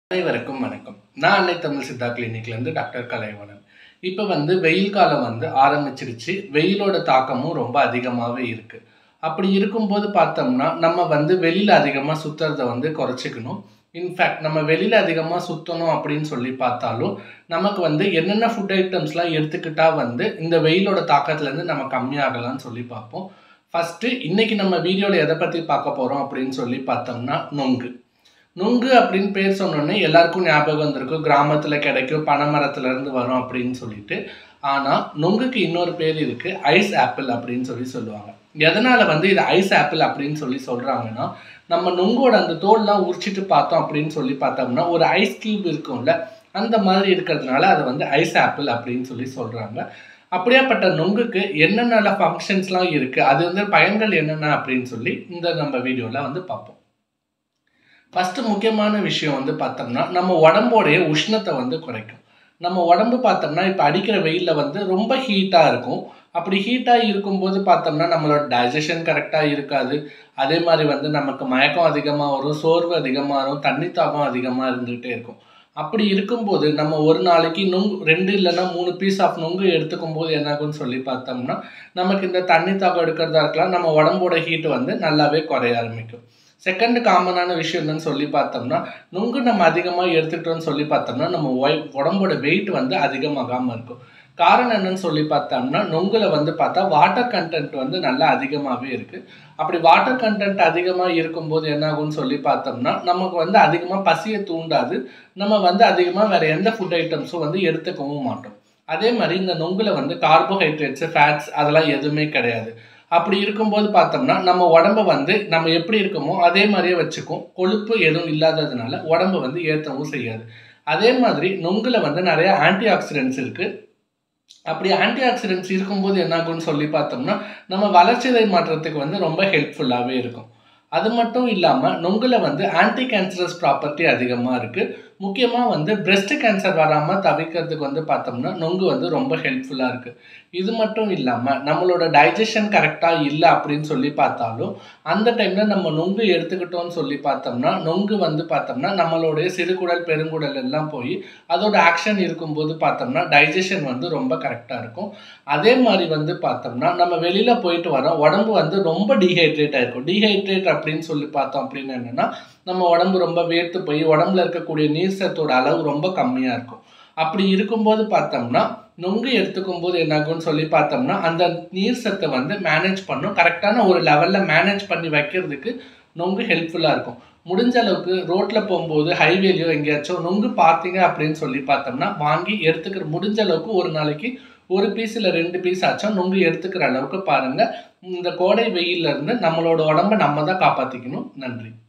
அனைவருக்கும் வணக்கம் நான் அன்னை தமிழ் சித்தா கிளினிக்லேருந்து டாக்டர் கலைவணன் இப்போ வந்து வெயில் காலம் வந்து ஆரம்பிச்சிருச்சு வெயிலோட தாக்கமும் ரொம்ப அதிகமாகவே இருக்குது அப்படி இருக்கும்போது பார்த்தோம்னா நம்ம வந்து வெளியில் அதிகமாக சுற்றுறத வந்து குறைச்சிக்கணும் இன்ஃபேக்ட் நம்ம வெளியில் அதிகமாக சுற்றணும் அப்படின்னு சொல்லி பார்த்தாலும் நமக்கு வந்து என்னென்ன ஃபுட் ஐட்டம்ஸ்லாம் எடுத்துக்கிட்டா வந்து இந்த வெயிலோட தாக்கத்துலேருந்து நம்ம கம்மியாகலாம்னு சொல்லி பார்ப்போம் ஃபஸ்ட்டு இன்னைக்கு நம்ம வீடியோவில் எதை பற்றி பார்க்க போகிறோம் அப்படின்னு சொல்லி பார்த்தோம்னா நொங்கு நுங்கு அப்படின்னு பேர் சொன்னோன்னே எல்லாருக்கும் ஞாபகம் வந்திருக்கும் கிராமத்தில் கிடைக்கும் பனைமரத்துல இருந்து வரும் அப்படின்னு சொல்லிட்டு ஆனால் நுங்குக்கு இன்னொரு பேர் இருக்கு ஐஸ் ஆப்பிள் அப்படின்னு சொல்லி சொல்லுவாங்க எதனால வந்து இது ஐஸ் ஆப்பிள் அப்படின்னு சொல்லி சொல்றாங்கன்னா நம்ம நுங்கோட அந்த தோல்லாம் உரிச்சிட்டு பார்த்தோம் அப்படின்னு சொல்லி பார்த்தோம்னா ஒரு ஐஸ் கியூப் இருக்கும்ல அந்த மாதிரி இருக்கிறதுனால அதை வந்து ஐஸ் ஆப்பிள் அப்படின்னு சொல்லி சொல்றாங்க அப்படியாப்பட்ட நொங்குக்கு என்னென்ன ஃபங்க்ஷன்ஸ்லாம் இருக்கு அது வந்து பயன்கள் என்னென்ன அப்படின்னு சொல்லி இந்த நம்ம வீடியோவில் வந்து பார்ப்போம் ஃபஸ்ட்டு முக்கியமான விஷயம் வந்து பார்த்தோம்னா நம்ம உடம்போடைய உஷ்ணத்தை வந்து குறைக்கும் நம்ம உடம்பு பார்த்தோம்னா இப்போ அடிக்கிற வெயிலில் வந்து ரொம்ப ஹீட்டாக இருக்கும் அப்படி ஹீட்டாக இருக்கும்போது பார்த்தோம்னா நம்மளோட டைஜஷன் கரெக்டாக இருக்காது அதே மாதிரி வந்து நமக்கு மயக்கம் அதிகமாக வரும் சோர்வு அதிகமாக வரும் தண்ணி தாகம் அதிகமாக இருந்துகிட்டே இருக்கும் அப்படி இருக்கும்போது நம்ம ஒரு நாளைக்கு நுங்கு ரெண்டு இல்லைன்னா மூணு பீஸ் ஆஃப் நுங்கு எடுத்துக்கும் போது என்னாகும்னு சொல்லி பார்த்தோம்னா நமக்கு இந்த தண்ணி தாகம் எடுக்கிறதா இருக்கலாம் நம்ம உடம்போட ஹீட் வந்து நல்லாவே குறைய ஆரம்பிக்கும் செகண்ட் காமனான விஷயம் என்னன்னு சொல்லி பார்த்தோம்னா நுங்கு நம்ம அதிகமாக எடுத்துக்கிட்டோம்னு சொல்லி பார்த்தோம்னா நம்ம ஒய் உடம்போட வெயிட் வந்து அதிகமாகாமல் இருக்கும் காரணம் என்னன்னு சொல்லி பார்த்தோம்னா நொங்குல வந்து பார்த்தா வாட்டர் கண்டென்ட் வந்து நல்லா அதிகமாகவே இருக்குது அப்படி வாட்டர் கண்டென்ட் அதிகமாக இருக்கும்போது என்ன ஆகும்னு சொல்லி பார்த்தோம்னா நமக்கு வந்து அதிகமாக பசியை தூண்டாது நம்ம வந்து அதிகமாக வேற எந்த ஃபுட் ஐட்டம்ஸும் வந்து எடுத்துக்கவும் மாட்டோம் அதே மாதிரி இந்த நொங்குல வந்து கார்போஹைட்ரேட்ஸ் ஃபேட்ஸ் அதெல்லாம் எதுவுமே கிடையாது அப்படி இருக்கும்போது பார்த்தோம்னா நம்ம உடம்ப வந்து நம்ம எப்படி இருக்கோமோ அதே மாதிரியே வச்சுக்கும் கொழுப்பு எதுவும் இல்லாததுனால உடம்பு வந்து ஏற்றவும் செய்யாது அதே மாதிரி நொங்குல வந்து நிறைய ஆன்டி ஆக்சிடென்ட்ஸ் இருக்குது அப்படி ஆன்டி ஆக்சிடென்ட்ஸ் இருக்கும்போது என்னாகும்னு சொல்லி பார்த்தோம்னா நம்ம வளர்ச்சிதை மாற்றத்துக்கு வந்து ரொம்ப ஹெல்ப்ஃபுல்லாகவே இருக்கும் அது மட்டும் இல்லாமல் நொங்குல வந்து ஆன்டி கேன்சரஸ் ப்ராப்பர்ட்டி அதிகமாக இருக்குது முக்கியமாக வந்து பிரெஸ்ட் கேன்சர் வராமல் தவிர்க்கிறதுக்கு வந்து பார்த்தோம்னா நொங்கு வந்து ரொம்ப ஹெல்ப்ஃபுல்லாக இருக்குது இது மட்டும் இல்லாமல் நம்மளோட டைஜஷன் கரெக்டாக இல்லை அப்படின்னு சொல்லி பார்த்தாலும் அந்த டைமில் நம்ம நொங்கு எடுத்துக்கிட்டோம்னு சொல்லி பார்த்தோம்னா நொங்கு வந்து பார்த்தோம்னா நம்மளுடைய சிறுகுடல் பெருங்குடல் எல்லாம் போய் அதோட ஆக்ஷன் இருக்கும்போது பார்த்தோம்னா டைஜஷன் வந்து ரொம்ப கரெக்டாக இருக்கும் அதே மாதிரி வந்து பார்த்தோம்னா நம்ம வெளியில் போயிட்டு வரோம் உடம்பு வந்து ரொம்ப டீஹைட்ரேட் ஆகிருக்கும் டீஹைட்ரேட் அப்படின்னு சொல்லி பார்த்தோம் அப்படின்னு என்னென்னா நம்ம உடம்பு ரொம்ப வேர்த்து போய் உடம்புல இருக்கக்கூடிய நீர் சத்தோட அளவு ரொம்ப கம்மியாக இருக்கும் அப்படி இருக்கும்போது பார்த்தோம்னா நொங்கு எடுத்துக்கும் போது என்னாகும்னு சொல்லி பார்த்தோம்னா அந்த நீர் சத்தை வந்து மேனேஜ் பண்ணும் கரெக்டான ஒரு லெவலில் மேனேஜ் பண்ணி வைக்கிறதுக்கு நொங்கு ஹெல்ப்ஃபுல்லாக இருக்கும் முடிஞ்ச அளவுக்கு ரோட்டில் போகும்போது ஹைவேலையோ எங்கேயாச்சும் நொங்கு பார்த்தீங்க அப்படின்னு சொல்லி பார்த்தோம்னா வாங்கி எடுத்துக்கிற முடிஞ்ச அளவுக்கு ஒரு நாளைக்கு ஒரு பீஸ் இல்லை ரெண்டு பீஸ் ஆச்சும் நொங்கு எடுத்துக்கிற அளவுக்கு பாருங்கள் இந்த கோடை வெயிலிருந்து நம்மளோட உடம்ப நம்ம தான் காப்பாற்றிக்கணும் நன்றி